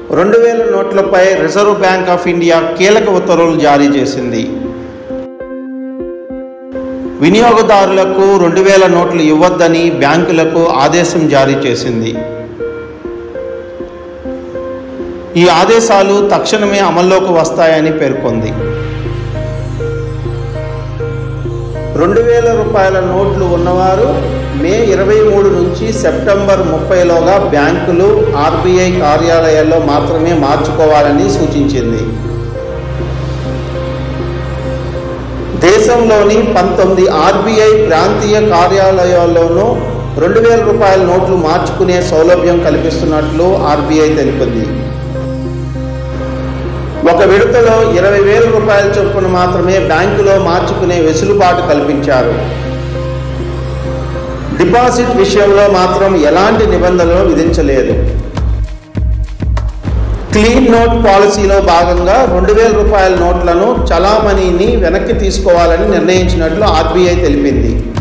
రెండు వేల నోట్లపై రిజర్వ్ బ్యాంక్ ఆఫ్ ఇండియా కీలక ఉత్తర్వులు జారీ చేసింది వినియోగదారులకు రెండు వేల నోట్లు ఇవ్వొద్దని బ్యాంకులకు ఆదేశం జారీ చేసింది ఈ ఆదేశాలు తక్షణమే అమల్లోకి వస్తాయని పేర్కొంది రెండు వేల రూపాయల నోట్లు ఉన్నవారు మే ఇరవై మూడు నుంచి సెప్టెంబర్ ముప్పైలోగా బ్యాంకులు ఆర్బీఐ కార్యాలయాల్లో మాత్రమే మార్చుకోవాలని సూచించింది దేశంలోని పంతొమ్మిది ఆర్బీఐ ప్రాంతీయ కార్యాలయాల్లోనూ రెండు వేల రూపాయల నోట్లు మార్చుకునే సౌలభ్యం కల్పిస్తున్నట్లు ఆర్బీఐ తెలిపింది ఒక విడతలో ఇరవై వేల రూపాయల చొప్పున మాత్రమే బ్యాంకులో మార్చుకునే వెసులుబాటు కల్పించారు డిపాజిట్ విషయంలో మాత్రం ఎలాంటి నిబంధనలు విధించలేదు క్లీన్ నోట్ పాలసీలో భాగంగా రెండు వేల రూపాయల నోట్లను చలామణిని వెనక్కి తీసుకోవాలని నిర్ణయించినట్లు ఆర్బీఐ తెలిపింది